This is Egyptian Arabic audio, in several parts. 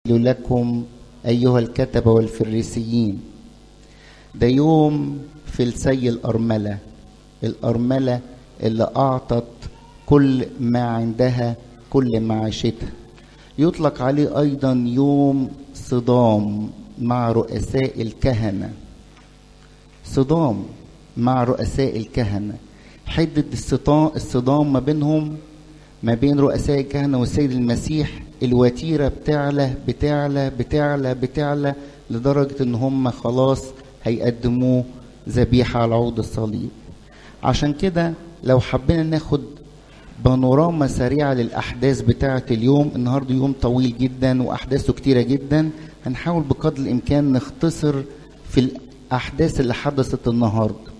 لكم أيها الكتبة والفريسيين ده يوم في السي الأرملة الأرملة اللي أعطت كل ما عندها كل معيشتها يطلق عليه أيضا يوم صدام مع رؤساء الكهنة صدام مع رؤساء الكهنة حدة الصدام ما بينهم ما بين رؤساء الكهنة والسيد المسيح الوتيرة بتعلى بتعلى بتعلى بتعلى لدرجة ان هم خلاص هيقدموه ذبيحة على عود الصليب عشان كده لو حبينا ناخد بانوراما سريعة للأحداث بتاعة اليوم النهاردة يوم طويل جدا وأحداثه كتيرة جدا هنحاول بقدر الإمكان نختصر في الأحداث اللي حدثت النهاردة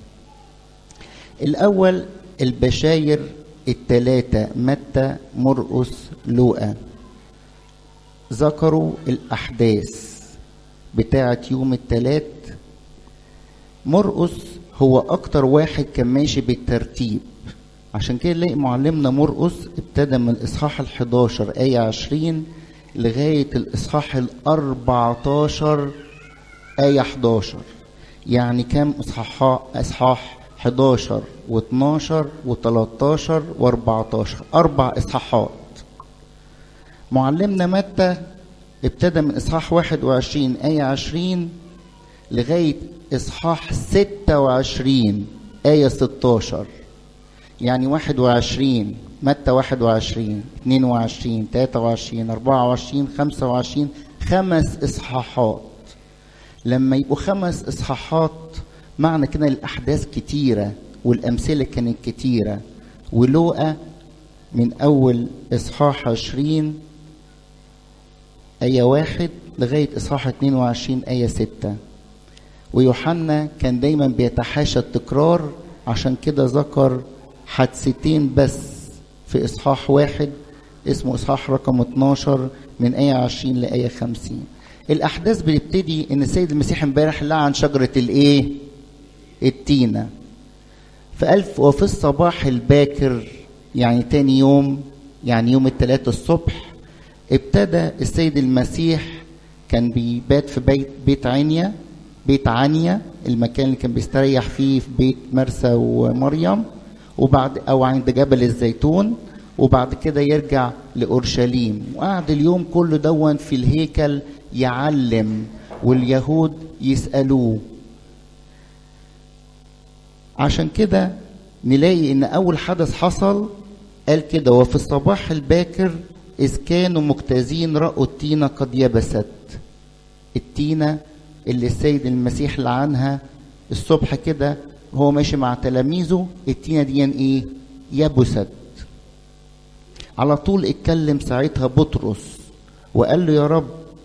الأول البشاير التلاتة متى مرقس لوقا ذكروا الأحداث بتاعة يوم التلات مرقس هو أكتر واحد كان ماشي بالترتيب عشان كده نلاقي معلمنا مرقس ابتدى من الإصحاح الحداشر آية عشرين لغاية الإصحاح الأربعتاشر آية 11 يعني كام إصحاح إصحاح 11 و12 و13 و14 أربع إصحاحات معلمنا متى ابتدى من إصحاح 21 آية 20 لغاية إصحاح 26 آية 16 يعني 21 متى 21 22 23 24 25 خمس إصحاحات لما يبقوا خمس إصحاحات معنى كده الأحداث كتيرة والأمثلة كانت كتيرة ولوقا من أول إصحاح 20 آية واحد لغاية إصحاح 22 آية ستة ويوحنا كان دايما بيتحاشى التكرار عشان كده ذكر حادثتين بس في إصحاح واحد اسمه إصحاح رقم 12 من آية 20 لآية 50 الأحداث بتبتدي إن السيد المسيح امبارح لعن شجرة الإيه؟ التينة فألف وفي الصباح الباكر يعني تاني يوم يعني يوم الثلاثة الصبح ابتدى السيد المسيح كان بيبات في بيت بيت عنيا بيت عنيا المكان اللي كان بيستريح فيه في بيت مرسى ومريم وبعد او عند جبل الزيتون وبعد كده يرجع لاورشليم وقعد اليوم كله دون في الهيكل يعلم واليهود يسالوه عشان كده نلاقي ان اول حدث حصل قال كده وفي الصباح الباكر إذ كانوا مجتازين رأوا التينة قد يبست التينة اللي السيد المسيح لعنها الصبح كده هو ماشي مع تلاميذه التينة دي ايه يبست على طول اتكلم ساعتها بطرس وقال له يا رب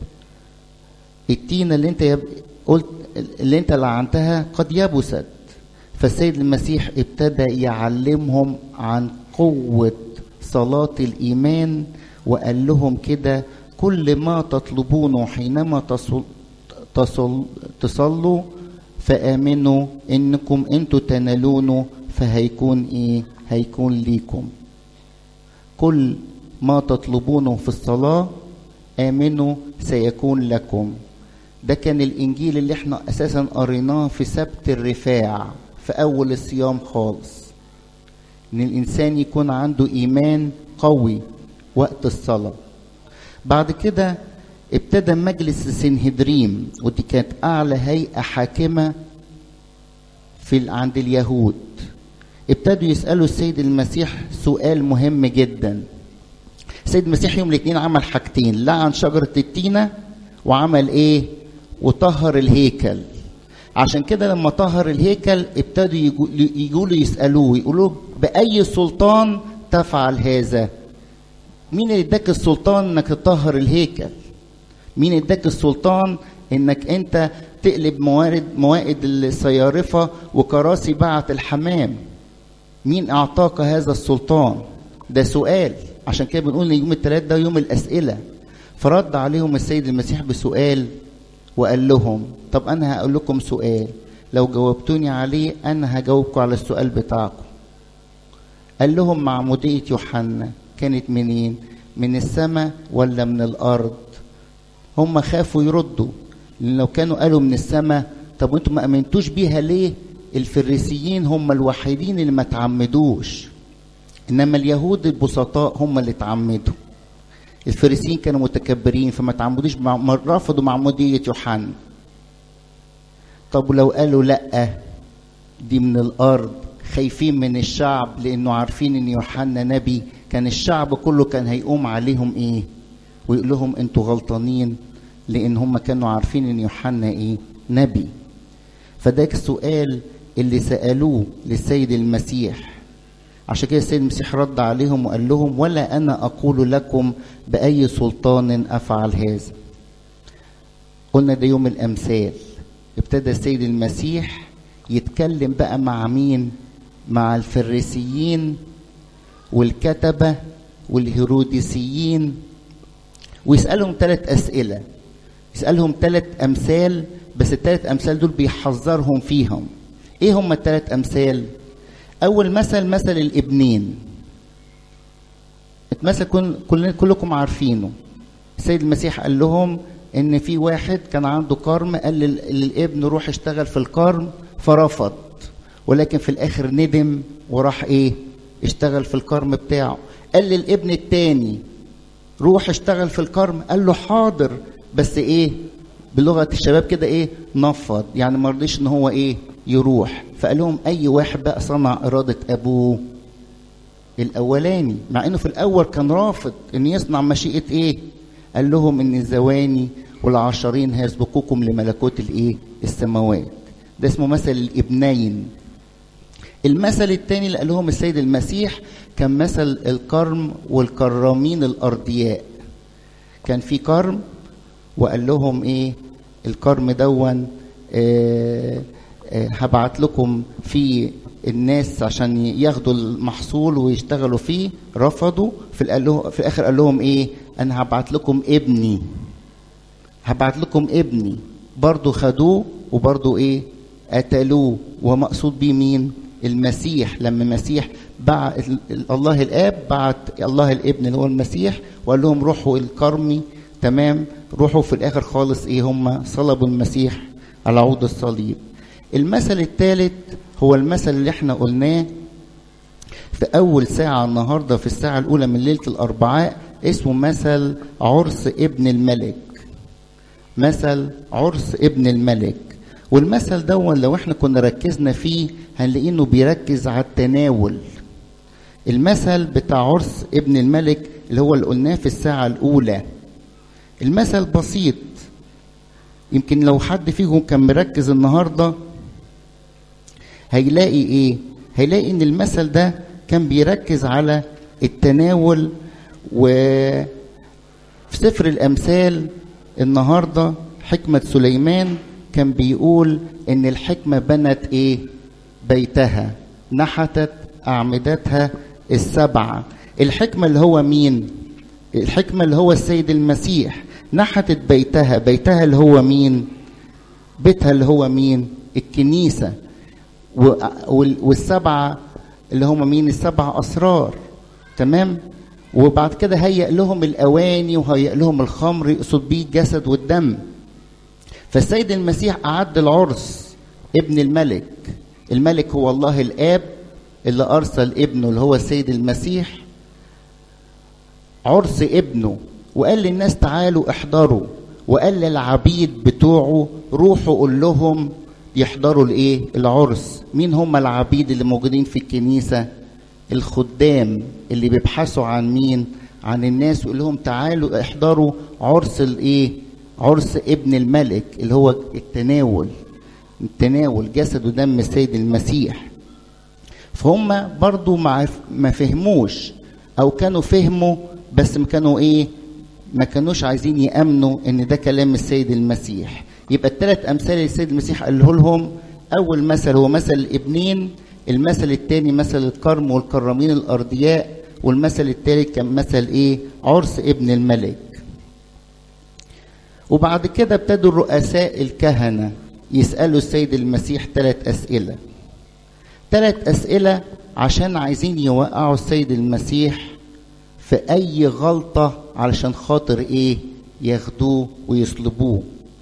التينة اللي انت يب... قلت اللي انت لعنتها قد يبست فالسيد المسيح ابتدى يعلمهم عن قوة صلاة الإيمان وقال لهم كده كل ما تطلبونه حينما تصل تصل تصلوا فآمنوا إنكم أنتوا تنالونه فهيكون إيه؟ هيكون ليكم. كل ما تطلبونه في الصلاة آمنوا سيكون لكم. ده كان الإنجيل اللي احنا أساسا قريناه في سبت الرفاع في أول الصيام خالص. إن الإنسان يكون عنده إيمان قوي وقت الصلاة بعد كده ابتدى مجلس السنهدريم ودي كانت أعلى هيئة حاكمة في عند اليهود ابتدوا يسألوا السيد المسيح سؤال مهم جدا السيد المسيح يوم الاثنين عمل حاجتين لعن شجرة التينة وعمل ايه وطهر الهيكل عشان كده لما طهر الهيكل ابتدوا يقولوا يسألوه يقولوا بأي سلطان تفعل هذا مين اللي اداك السلطان انك تطهر الهيكل مين اداك السلطان انك انت تقلب موارد موائد الصيارفة وكراسي بعت الحمام مين اعطاك هذا السلطان ده سؤال عشان كده بنقول ان يوم الثلاث ده يوم الاسئله فرد عليهم السيد المسيح بسؤال وقال لهم طب انا هقول لكم سؤال لو جاوبتوني عليه انا هجاوبكم على السؤال بتاعكم قال لهم معموديه يوحنا كانت منين من السماء ولا من الارض هم خافوا يردوا لأن لو كانوا قالوا من السماء طب وانتم ما امنتوش بيها ليه الفريسيين هم الوحيدين اللي ما تعمدوش انما اليهود البسطاء هم اللي تعمدوا الفريسيين كانوا متكبرين فما تعمدوش مع... رفضوا معمودية يوحنا طب ولو قالوا لا دي من الارض خايفين من الشعب لانه عارفين ان يوحنا نبي كان الشعب كله كان هيقوم عليهم ايه ويقول لهم انتوا غلطانين لان هم كانوا عارفين ان يوحنا ايه نبي فده السؤال اللي سالوه للسيد المسيح عشان كده السيد المسيح رد عليهم وقال لهم ولا انا اقول لكم باي سلطان افعل هذا قلنا ده يوم الامثال ابتدى السيد المسيح يتكلم بقى مع مين مع الفريسيين والكتبة والهيروديسيين ويسألهم ثلاث أسئلة يسألهم ثلاث أمثال بس الثلاث أمثال دول بيحذرهم فيهم إيه هم الثلاث أمثال أول مثل مثل الابنين مثل كل كلكم عارفينه السيد المسيح قال لهم ان في واحد كان عنده كرم قال للابن روح اشتغل في الكرم فرفض ولكن في الاخر ندم وراح ايه اشتغل في الكرم بتاعه قال للابن التاني روح اشتغل في الكرم قال له حاضر بس ايه بلغه الشباب كده ايه نفض يعني ما رضيش ان هو ايه يروح فقال لهم اي واحد بقى صنع اراده ابوه الاولاني مع انه في الاول كان رافض ان يصنع مشيئه ايه قال لهم ان الزواني والعشرين هيسبقوكم لملكوت الايه السماوات ده اسمه مثل الابنين المثل الثاني اللي قال لهم السيد المسيح كان مثل الكرم والكرامين الارضياء كان في كرم وقال لهم ايه الكرم دون آه آه هبعت لكم في الناس عشان ياخدوا المحصول ويشتغلوا فيه رفضوا في, في الاخر قال لهم ايه انا هبعت لكم ابني هبعت لكم ابني برضو خدوه وبرضو ايه قتلوه ومقصود بيه مين المسيح لما المسيح بعت الله الاب بعت الله الابن اللي هو المسيح وقال لهم روحوا الكرمي تمام روحوا في الاخر خالص ايه هم صلبوا المسيح على عود الصليب المثل الثالث هو المثل اللي احنا قلناه في اول ساعه النهارده في الساعه الاولى من ليله الاربعاء اسمه مثل عرس ابن الملك مثل عرس ابن الملك والمثل ده لو احنا كنا ركزنا فيه هنلاقيه انه بيركز على التناول المثل بتاع عرس ابن الملك اللي هو اللي قلناه في الساعة الأولى المثل بسيط يمكن لو حد فيكم كان مركز النهاردة هيلاقي ايه هيلاقي ان المثل ده كان بيركز على التناول وفي سفر الأمثال النهارده حكمة سليمان كان بيقول إن الحكمة بنت إيه؟ بيتها نحتت أعمدتها السبعة الحكمة اللي هو مين؟ الحكمة اللي هو السيد المسيح نحتت بيتها بيتها اللي هو مين؟ بيتها اللي هو مين؟ الكنيسة والسبعة اللي هم مين؟ السبع أسرار تمام؟ وبعد كده هيأ لهم الأواني وهيأ لهم الخمر يقصد بيه الجسد والدم فالسيد المسيح أعد العرس ابن الملك الملك هو الله الآب اللي أرسل ابنه اللي هو السيد المسيح عرس ابنه وقال للناس تعالوا احضروا وقال للعبيد بتوعه روحوا قول لهم يحضروا الايه العرس مين هم العبيد اللي موجودين في الكنيسه الخدام اللي بيبحثوا عن مين عن الناس ويقول لهم تعالوا احضروا عرس الايه عرس ابن الملك اللي هو التناول التناول جسد ودم السيد المسيح فهم برضو ما ما فهموش او كانوا فهموا بس ما كانوا ايه ما كانوش عايزين يامنوا ان ده كلام السيد المسيح يبقى الثلاث امثال اللي السيد المسيح قاله لهم اول مثل هو مثل الابنين المثل الثاني مثل الكرم والكرامين الارضياء والمثل الثالث كان مثل ايه عرس ابن الملك وبعد كده ابتدوا الرؤساء الكهنه يسالوا السيد المسيح ثلاث اسئله ثلاث اسئله عشان عايزين يوقعوا السيد المسيح في اي غلطه علشان خاطر ايه ياخدوه ويصلبوه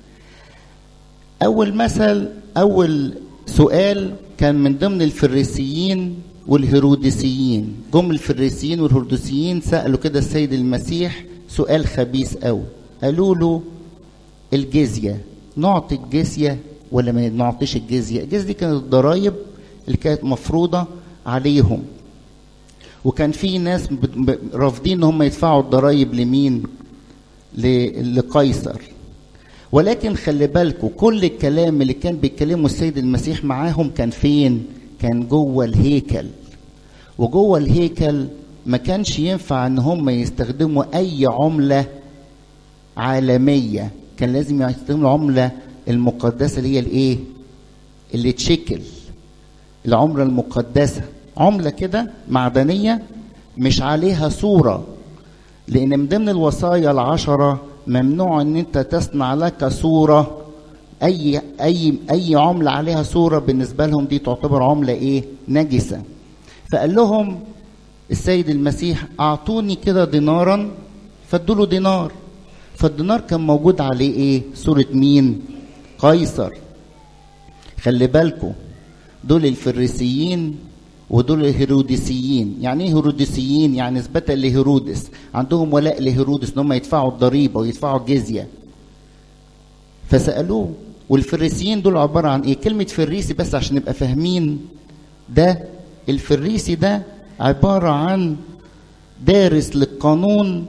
اول مثل اول سؤال كان من ضمن الفريسيين والهيروديسيين جم الفريسيين والهيروديسيين سالوا كده السيد المسيح سؤال خبيث قوي قالوا له الجزيه نعطي الجزيه ولا ما نعطيش الجزيه الجزيه دي كانت الضرايب اللي كانت مفروضه عليهم وكان في ناس رافضين ان هم يدفعوا الضرايب لمين لقيصر ولكن خلي بالكم كل الكلام اللي كان بيتكلمه السيد المسيح معاهم كان فين كان جوه الهيكل وجوه الهيكل ما كانش ينفع ان هم يستخدموا اي عمله عالميه كان لازم يستخدموا العمله المقدسه اللي هي الايه اللي تشكل العمله المقدسه عمله كده معدنيه مش عليها صوره لان من ضمن الوصايا العشره ممنوع ان انت تصنع لك صوره اي اي اي عمله عليها صوره بالنسبه لهم دي تعتبر عمله ايه نجسه فقال لهم السيد المسيح اعطوني كده دينارا فادوا له دينار فالدينار كان موجود عليه ايه صوره مين قيصر خلي بالكم دول الفريسيين ودول الهيروديسيين يعني ايه هيروديسيين يعني نسبة لهيرودس عندهم ولاء لهيرودس ان هم يدفعوا الضريبة ويدفعوا الجزية فسألوه والفريسيين دول عبارة عن ايه كلمة فريسي بس عشان نبقى فاهمين ده الفريسي ده عبارة عن دارس للقانون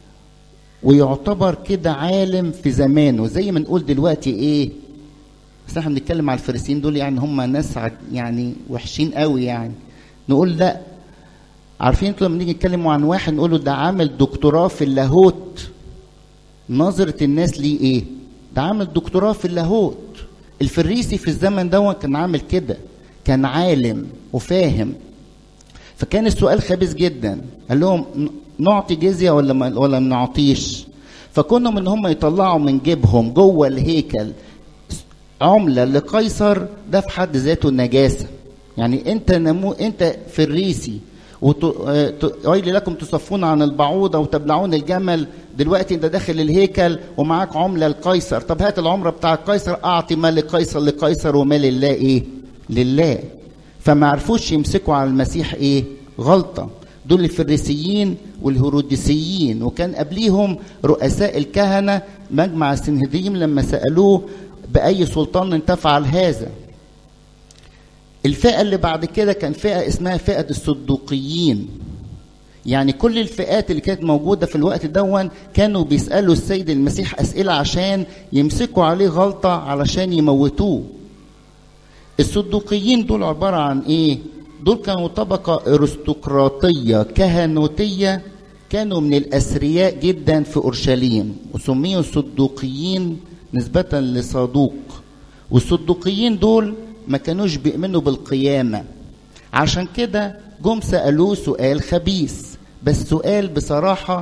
ويعتبر كده عالم في زمانه زي ما نقول دلوقتي ايه بس احنا بنتكلم على الفريسيين دول يعني هم ناس يعني وحشين قوي يعني نقول لا عارفين انتوا لما نيجي نتكلم عن واحد نقول له ده عامل دكتوراه في اللاهوت نظرة الناس ليه ايه؟ ده عامل دكتوراه في اللاهوت الفريسي في الزمن ده كان عامل كده كان عالم وفاهم فكان السؤال خبيث جدا قال لهم نعطي جزية ولا ما ولا ما نعطيش فكونهم ان هم يطلعوا من جيبهم جوه الهيكل عملة لقيصر ده في حد ذاته نجاسة يعني انت نمو انت فريسي ويل لكم تصفون عن البعوضة وتبلعون الجمل دلوقتي انت داخل الهيكل ومعاك عملة لقيصر طب هات العمرة بتاع قيصر اعطي مال لقيصر لقيصر ومال الله ايه لله فما عرفوش يمسكوا على المسيح ايه غلطة دول الفريسيين والهروديسيين وكان قبليهم رؤساء الكهنة مجمع السنهديم لما سألوه بأي سلطان انت تفعل هذا الفئة اللي بعد كده كان فئة اسمها فئة الصدوقيين يعني كل الفئات اللي كانت موجودة في الوقت دون كانوا بيسألوا السيد المسيح أسئلة عشان يمسكوا عليه غلطة علشان يموتوه الصدوقيين دول عبارة عن إيه؟ دول كانوا طبقة أرستقراطية كهنوتية كانوا من الأثرياء جدا في أورشليم وسميوا الصدوقيين نسبة لصدوق والصدوقيين دول ما كانوش بيؤمنوا بالقيامة عشان كده جم سألوه سؤال خبيث بس سؤال بصراحة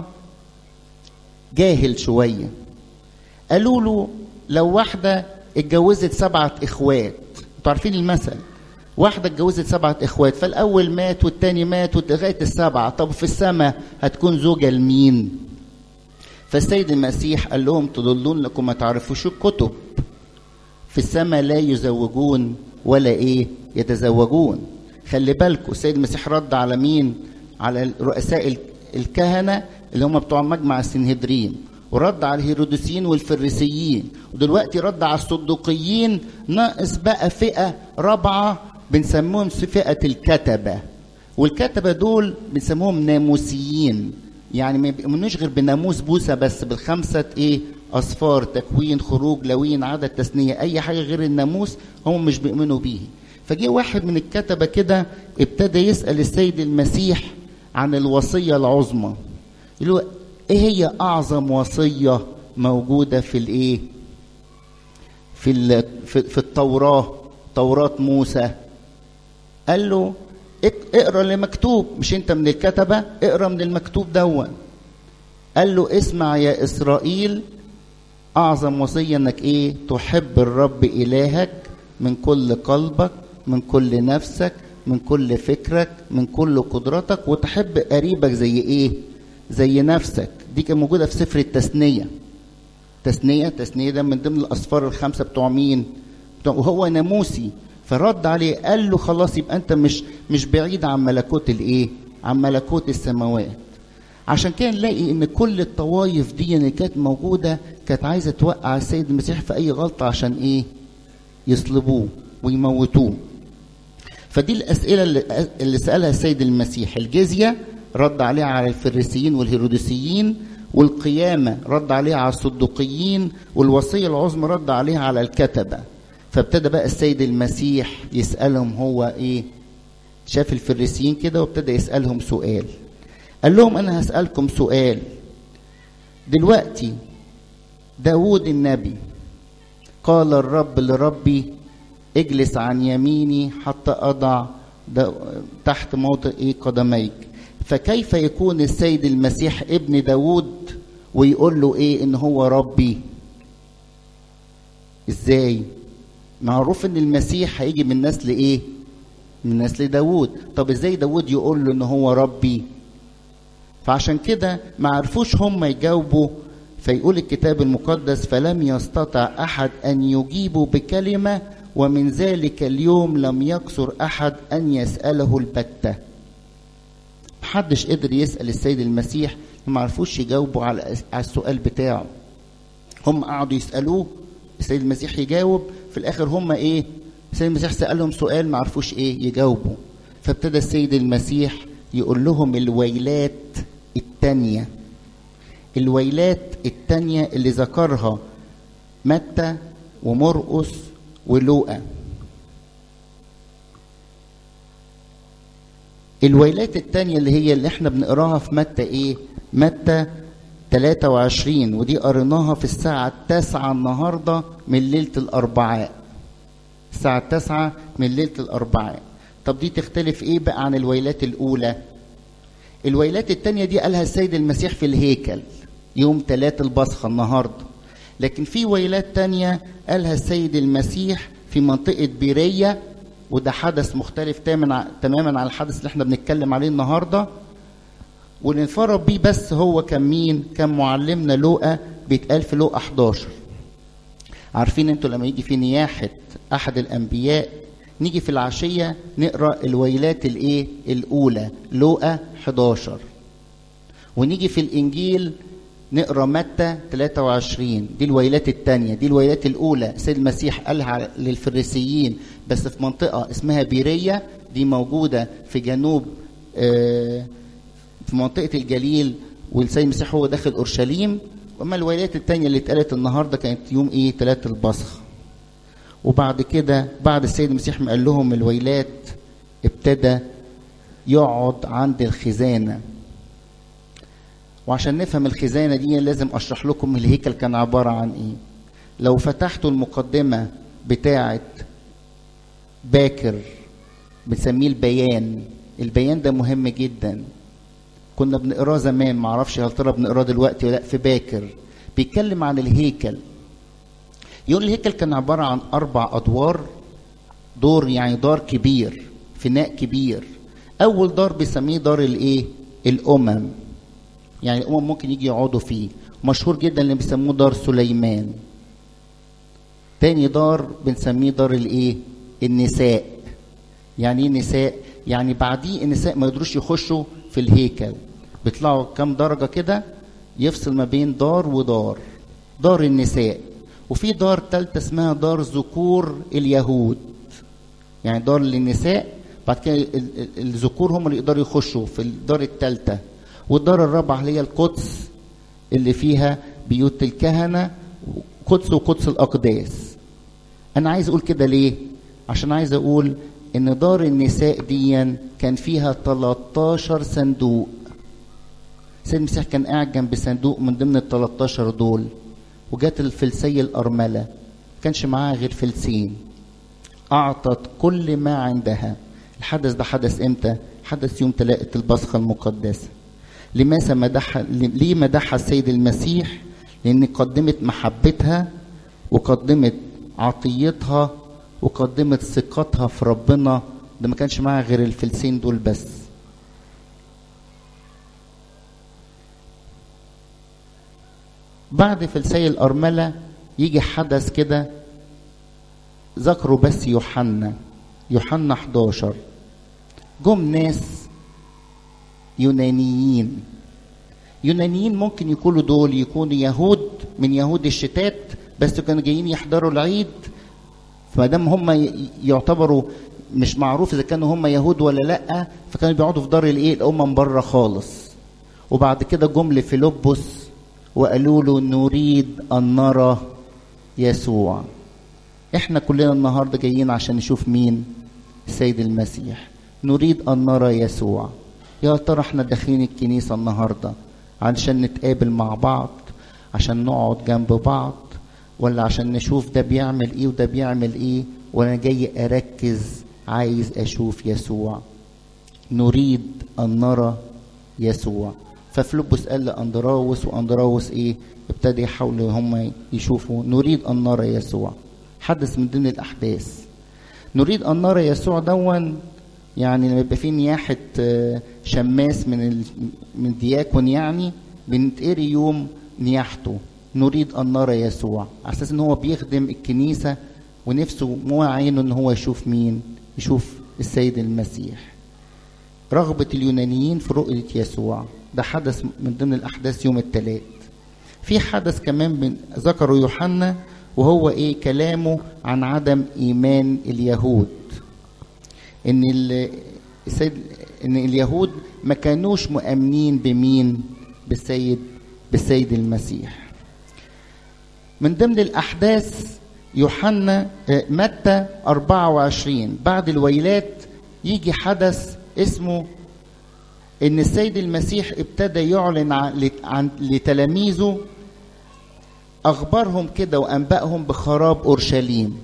جاهل شوية قالوا له لو واحدة اتجوزت سبعة إخوات انتوا عارفين المثل واحدة اتجوزت سبعة إخوات فالأول مات والتاني مات لغاية السبعة طب في السماء هتكون زوجة لمين؟ فالسيد المسيح قال لهم تضلون لكم ما تعرفوش الكتب في السماء لا يزوجون ولا ايه يتزوجون خلي بالكم السيد المسيح رد على مين على رؤساء الكهنه اللي هم بتوع مجمع السنهدرين ورد على الهيروديسيين والفريسيين ودلوقتي رد على الصدوقيين ناقص بقى فئه رابعه بنسموهم فئه الكتبه والكتبه دول بنسموهم ناموسيين يعني ما بيؤمنوش غير بناموس موسى بس بالخمسه ايه اصفار تكوين خروج لوين عدد تثنيه اي حاجه غير الناموس هم مش بيؤمنوا بيه فجه واحد من الكتبه كده ابتدى يسال السيد المسيح عن الوصيه العظمى يقول له ايه هي اعظم وصيه موجوده في الايه في في, في التوراه توراه موسى قال له اقرا اللي مكتوب مش انت من الكتبه اقرا من المكتوب دون قال له اسمع يا اسرائيل اعظم وصيه انك ايه تحب الرب الهك من كل قلبك من كل نفسك من كل فكرك من كل قدرتك وتحب قريبك زي ايه زي نفسك دي كانت موجوده في سفر التثنيه تثنية تثنية ده من ضمن الأسفار الخمسة بتوع مين بتوع وهو ناموسي فرد عليه قال له خلاص يبقى أنت مش مش بعيد عن ملكوت الإيه عن ملكوت السماوات عشان كده نلاقي ان كل الطوائف دي اللي كانت موجوده كانت عايزه توقع السيد المسيح في اي غلطه عشان ايه يصلبوه ويموتوه فدي الاسئله اللي, اللي سالها السيد المسيح الجزيه رد عليها على الفريسيين والهيروديسيين والقيامه رد عليها على الصدقيين والوصيه العظمى رد عليها على الكتبه فابتدى بقى السيد المسيح يسالهم هو ايه شاف الفريسيين كده وابتدى يسالهم سؤال قال لهم انا هسالكم سؤال دلوقتي داود النبي قال الرب لربي اجلس عن يميني حتى اضع تحت موضع ايه قدميك فكيف يكون السيد المسيح ابن داود ويقول له ايه ان هو ربي ازاي معروف ان المسيح هيجي من نسل ايه من نسل داود طب ازاي داود يقول له ان هو ربي فعشان كده ما عرفوش هم يجاوبوا فيقول الكتاب المقدس فلم يستطع احد ان يجيبوا بكلمه ومن ذلك اليوم لم يقصر احد ان يساله البته محدش قدر يسال السيد المسيح ما عرفوش يجاوبوا على السؤال بتاعه هم قعدوا يسالوه السيد المسيح يجاوب في الاخر هم ايه السيد المسيح سالهم سؤال ما عرفوش ايه يجاوبوا فابتدى السيد المسيح يقول لهم الويلات التانية الويلات التانية اللي ذكرها متى ومرقس ولوقا الويلات التانية اللي هي اللي احنا بنقراها في متى ايه متى 23 ودي قريناها في الساعة التاسعة النهاردة من ليلة الأربعاء الساعة التاسعة من ليلة الأربعاء طب دي تختلف ايه بقى عن الويلات الأولى الويلات التانية دي قالها السيد المسيح في الهيكل يوم تلات البصخة النهاردة لكن في ويلات تانية قالها السيد المسيح في منطقة بيرية وده حدث مختلف تماما عن الحدث اللي احنا بنتكلم عليه النهارده واللي انفرد بيه بس هو كان مين؟ كان معلمنا لوقا بيتقال في لوقا 11 عارفين انتوا لما يجي في نياحة أحد الأنبياء نيجي في العشية نقرأ الويلات الإيه؟ الأولى لوقا 11 ونيجي في الإنجيل نقرا متى 23 دي الويلات الثانيه دي الويلات الاولى سيد المسيح قالها للفريسيين بس في منطقه اسمها بيريه دي موجوده في جنوب في منطقه الجليل والسيد المسيح هو داخل اورشليم واما الويلات الثانيه اللي اتقالت النهارده كانت يوم ايه ثلاثة البصخ وبعد كده بعد السيد المسيح ما قال لهم الويلات ابتدى يقعد عند الخزانه وعشان نفهم الخزانة دي لازم أشرح لكم الهيكل كان عبارة عن إيه لو فتحتوا المقدمة بتاعة باكر بنسميه البيان البيان ده مهم جدا كنا بنقراه زمان معرفش هل ترى بنقراه دلوقتي ولا في باكر بيتكلم عن الهيكل يقول الهيكل كان عبارة عن أربع أدوار دور يعني دار كبير فناء كبير أول دار بيسميه دار الإيه؟ الأمم يعني الامم ممكن يجي يقعدوا فيه مشهور جدا اللي بيسموه دار سليمان تاني دار بنسميه دار الايه النساء يعني ايه نساء يعني بعديه النساء ما يقدروش يخشوا في الهيكل بيطلعوا كام درجة كده يفصل ما بين دار ودار دار النساء وفي دار تالتة اسمها دار ذكور اليهود يعني دار للنساء بعد كده الذكور هم اللي يقدروا يخشوا في الدار التالتة والدار الرابعة اللي هي القدس اللي فيها بيوت الكهنة قدس وقدس الأقداس أنا عايز أقول كده ليه؟ عشان عايز أقول إن دار النساء دي كان فيها 13 صندوق سيد المسيح كان قاعد جنب صندوق من ضمن ال 13 دول وجات الفلسية الأرملة ما كانش معاها غير فلسين أعطت كل ما عندها الحدث ده حدث إمتى؟ حدث يوم تلاقة البصخة المقدسة لماذا مدحها ليه مدحها السيد المسيح لان قدمت محبتها وقدمت عطيتها وقدمت ثقتها في ربنا ده ما كانش معاها غير الفلسين دول بس بعد فلسي الأرملة يجي حدث كده ذكروا بس يوحنا يوحنا 11 جم ناس يونانيين يونانيين ممكن يكونوا دول يكونوا يهود من يهود الشتات بس كانوا جايين يحضروا العيد فما دام هم يعتبروا مش معروف اذا كانوا هم يهود ولا لا فكانوا بيقعدوا في دار الايه الامم بره خالص وبعد كده جم لفيلبس وقالوا له نريد ان نرى يسوع احنا كلنا النهارده جايين عشان نشوف مين السيد المسيح نريد ان نرى يسوع يا ترى احنا داخلين الكنيسه النهارده علشان نتقابل مع بعض عشان نقعد جنب بعض ولا عشان نشوف ده بيعمل ايه وده بيعمل ايه وانا جاي اركز عايز اشوف يسوع نريد ان نرى يسوع ففلوبس قال لاندراوس واندراوس ايه ابتدى يحاولوا هم يشوفوا نريد ان نرى يسوع حدث من ضمن الاحداث نريد ان نرى يسوع دون يعني لما يبقى في نياحه شماس من من دياكون يعني بنتقري يوم نياحته نريد ان نرى يسوع على اساس ان هو بيخدم الكنيسه ونفسه مو عينه ان هو يشوف مين يشوف السيد المسيح رغبة اليونانيين في رؤية يسوع ده حدث من ضمن الأحداث يوم الثلاث في حدث كمان ذكره يوحنا وهو ايه كلامه عن عدم ايمان اليهود ان السيد ان اليهود ما كانوش مؤمنين بمين بالسيد بالسيد المسيح من ضمن الاحداث يوحنا متى 24 بعد الويلات يجي حدث اسمه ان السيد المسيح ابتدى يعلن عن لتلاميذه اخبارهم كده وانبائهم بخراب اورشليم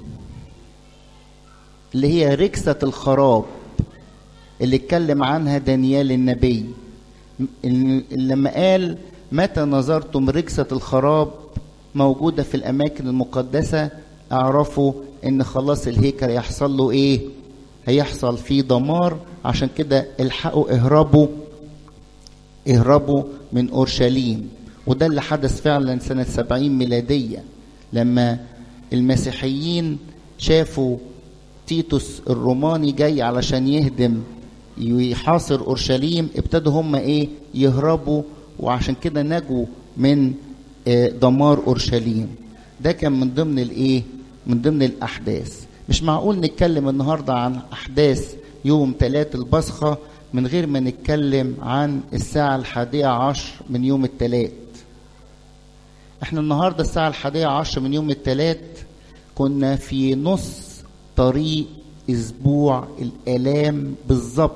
اللي هي ركسه الخراب اللي اتكلم عنها دانيال النبي لما قال متى نظرتم ركسه الخراب موجوده في الاماكن المقدسه اعرفوا ان خلاص الهيكل هيحصل له ايه هيحصل فيه دمار عشان كده الحقوا اهربوا اهربوا من اورشليم وده اللي حدث فعلا سنة سبعين ميلادية لما المسيحيين شافوا تيتوس الروماني جاي علشان يهدم يحاصر اورشليم ابتدوا هم ايه يهربوا وعشان كده نجوا من دمار اورشليم ده كان من ضمن الايه من ضمن الاحداث مش معقول نتكلم النهارده عن احداث يوم ثلاث البصخه من غير ما نتكلم عن الساعة الحادية عشر من يوم الثلاث احنا النهاردة الساعة الحادية عشر من يوم الثلاث كنا في نص طريق اسبوع الالام بالظبط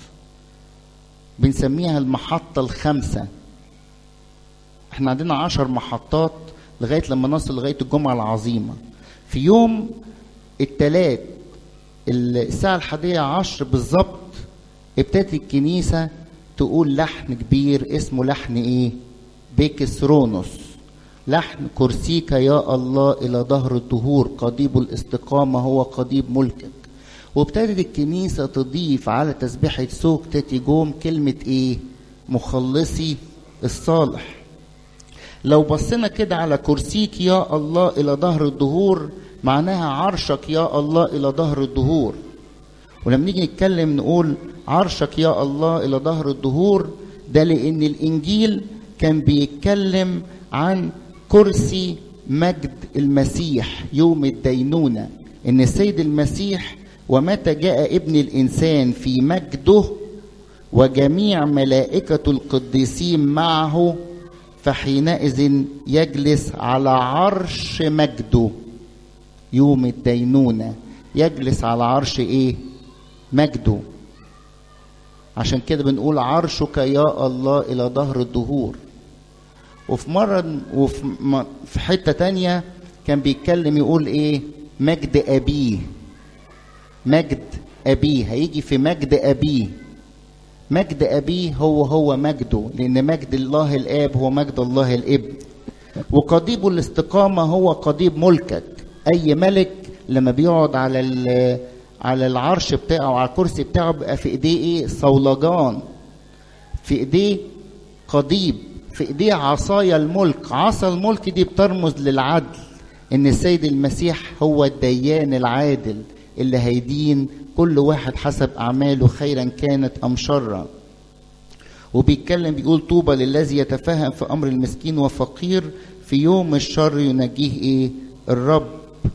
بنسميها المحطة الخامسة احنا عندنا عشر محطات لغاية لما نصل لغاية الجمعة العظيمة في يوم الثلاث الساعة الحادية عشر بالظبط ابتدت الكنيسة تقول لحن كبير اسمه لحن ايه بيكسرونوس لحن كرسيك يا الله إلى ظهر الدهور قضيب الاستقامة هو قضيب ملكك وابتدت الكنيسة تضيف على تسبيحة سوق تيجوم كلمة ايه مخلصي الصالح لو بصينا كده على كرسيك يا الله إلى ظهر الدهور معناها عرشك يا الله إلى ظهر الدهور ولما نيجي نتكلم نقول عرشك يا الله إلى ظهر الدهور ده لأن الإنجيل كان بيتكلم عن كرسي مجد المسيح يوم الدينونة إن السيد المسيح ومتى جاء ابن الإنسان في مجده وجميع ملائكة القديسين معه فحينئذ يجلس على عرش مجده يوم الدينونة يجلس على عرش ايه مجده عشان كده بنقول عرشك يا الله الى ظهر الدهور وفي مرة وفي في حتة تانية كان بيتكلم يقول ايه مجد ابيه مجد ابيه هيجي في مجد ابيه مجد ابيه هو هو مجده لان مجد الله الاب هو مجد الله الابن وقضيب الاستقامه هو قضيب ملكك اي ملك لما بيقعد على على العرش بتاعه على الكرسي بتاعه بيبقى في ايديه ايه صولجان في ايديه قضيب في ايديه عصايا الملك عصا الملك دي بترمز للعدل ان السيد المسيح هو الديان العادل اللي هيدين كل واحد حسب اعماله خيرا كانت ام شرا وبيتكلم بيقول طوبى للذي يتفهم في امر المسكين وفقير في يوم الشر ينجيه ايه الرب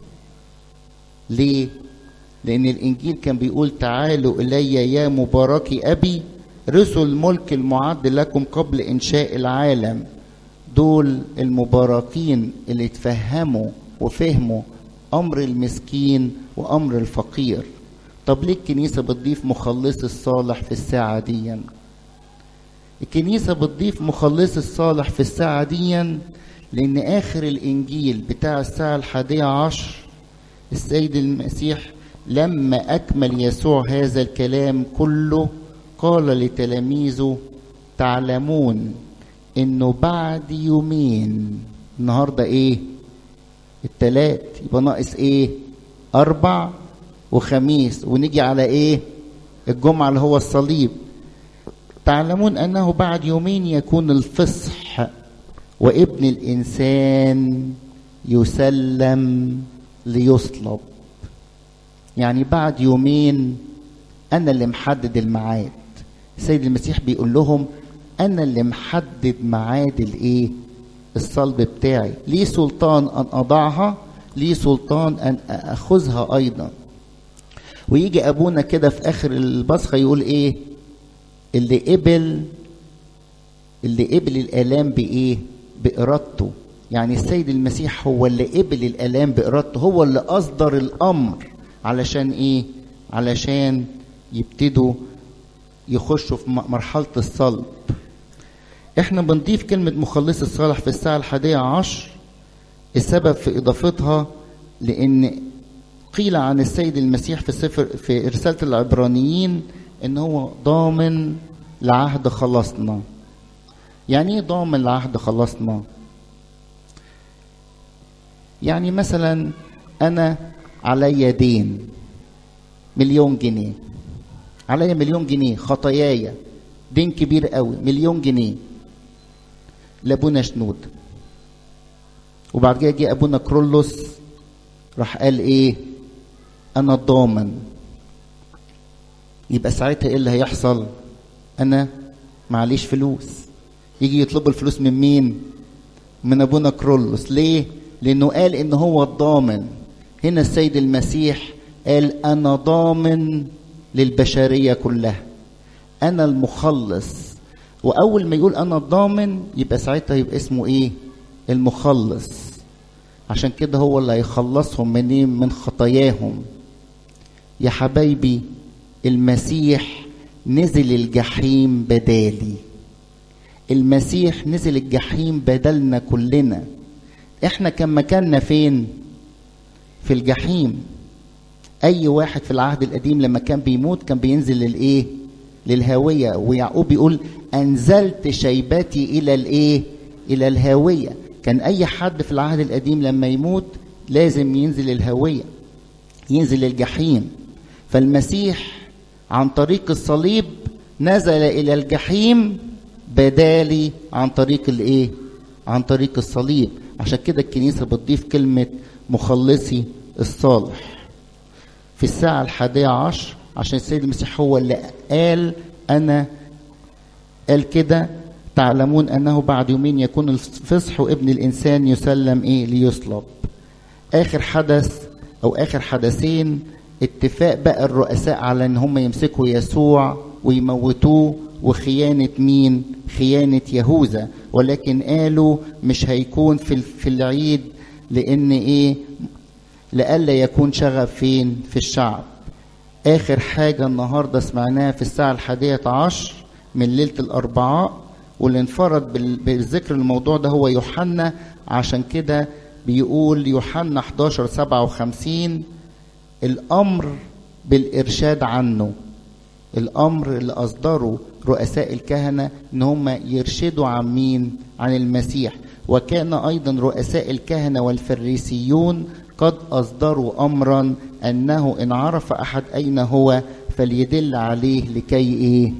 ليه لان الانجيل كان بيقول تعالوا الي يا مباركي ابي رثوا الملك المعد لكم قبل انشاء العالم دول المباركين اللي تفهموا وفهموا امر المسكين وامر الفقير طب ليه الكنيسه بتضيف مخلص الصالح في الساعه دي الكنيسه بتضيف مخلص الصالح في الساعه دي لان اخر الانجيل بتاع الساعه الحادية عشر السيد المسيح لما اكمل يسوع هذا الكلام كله قال لتلاميذه تعلمون انه بعد يومين النهارده ايه التلات يبقى ناقص ايه اربع وخميس ونيجي على ايه الجمعه اللي هو الصليب تعلمون انه بعد يومين يكون الفصح وابن الانسان يسلم ليصلب يعني بعد يومين انا اللي محدد الميعاد السيد المسيح بيقول لهم انا اللي محدد ميعاد الايه الصلب بتاعي لي سلطان ان اضعها لي سلطان ان اخذها ايضا ويجي ابونا كده في اخر البصخه يقول ايه اللي قبل اللي قبل الالام بايه بارادته يعني السيد المسيح هو اللي قبل الالام بارادته هو اللي اصدر الامر علشان ايه علشان يبتدوا يخشوا في مرحله الصلب احنا بنضيف كلمة مخلص الصالح في الساعة الحادية عشر السبب في إضافتها لأن قيل عن السيد المسيح في سفر في رسالة العبرانيين إن هو ضامن لعهد خلاصنا. يعني إيه ضامن لعهد خلاصنا؟ يعني مثلا أنا عليا دين مليون جنيه عليا مليون جنيه خطاياي دين كبير قوي مليون جنيه لابونا شنود وبعد كده جه ابونا كرولوس راح قال ايه انا ضامن يبقى ساعتها ايه اللي هيحصل انا معليش فلوس يجي يطلبوا الفلوس من مين من ابونا كرولوس ليه لانه قال ان هو الضامن هنا السيد المسيح قال انا ضامن للبشريه كلها انا المخلص واول ما يقول انا الضامن يبقى ساعتها يبقى اسمه ايه المخلص عشان كده هو اللي هيخلصهم من ايه من خطاياهم يا حبايبي المسيح نزل الجحيم بدالي المسيح نزل الجحيم بدلنا كلنا احنا كان مكاننا فين في الجحيم اي واحد في العهد القديم لما كان بيموت كان بينزل للايه للهاويه ويعقوب بيقول انزلت شيبتي الى الايه الى الهاويه كان اي حد في العهد القديم لما يموت لازم ينزل الهاويه ينزل الجحيم فالمسيح عن طريق الصليب نزل الى الجحيم بدالي عن طريق الايه عن طريق الصليب عشان كده الكنيسه بتضيف كلمه مخلصي الصالح في الساعه الحادية عشر عشان السيد المسيح هو اللي قال انا قال كده تعلمون انه بعد يومين يكون الفصح وابن الانسان يسلم ايه ليصلب اخر حدث او اخر حدثين اتفاق بقى الرؤساء على ان هم يمسكوا يسوع ويموتوه وخيانة مين؟ خيانة يهوذا ولكن قالوا مش هيكون في في العيد لأن إيه؟ لئلا يكون شغب فين؟ في الشعب. آخر حاجة النهاردة سمعناها في الساعة الحادية عشر من ليلة الأربعاء واللي انفرد بالذكر الموضوع ده هو يوحنا عشان كده بيقول يوحنا 11 57 الأمر بالإرشاد عنه الأمر اللي أصدره رؤساء الكهنة إن هم يرشدوا عن مين؟ عن المسيح وكان أيضا رؤساء الكهنة والفريسيون قد أصدروا أمرا أنه إن عرف أحد أين هو فليدل عليه لكي إيه؟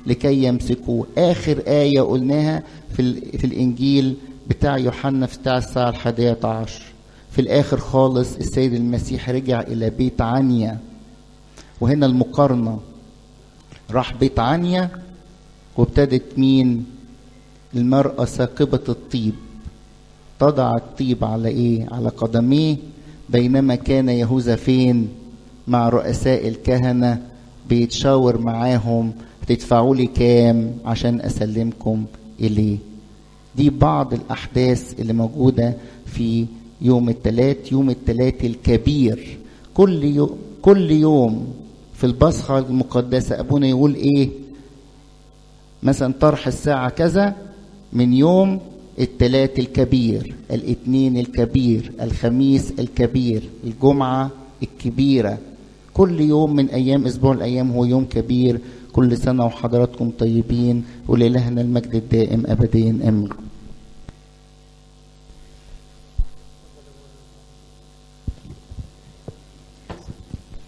لكي يمسكوه آخر آية قلناها في, في الإنجيل بتاع يوحنا في بتاع الساعة الحادية عشر في الآخر خالص السيد المسيح رجع إلى بيت عنيا وهنا المقارنة راح بيت عنيا وابتدت مين المرأة ثاقبة الطيب تضع الطيب على ايه على قدميه بينما كان يهوذا فين مع رؤساء الكهنة بيتشاور معاهم تدفعوا لي كام عشان اسلمكم اليه دي بعض الاحداث اللي موجودة في يوم الثلاث يوم الثلاث الكبير كل يوم كل يوم في البصخة المقدسة أبونا يقول إيه مثلا طرح الساعة كذا من يوم الثلاث الكبير الاثنين الكبير الخميس الكبير الجمعة الكبيرة كل يوم من أيام أسبوع الأيام هو يوم كبير كل سنة وحضراتكم طيبين ولإلهنا المجد الدائم أبديا آمين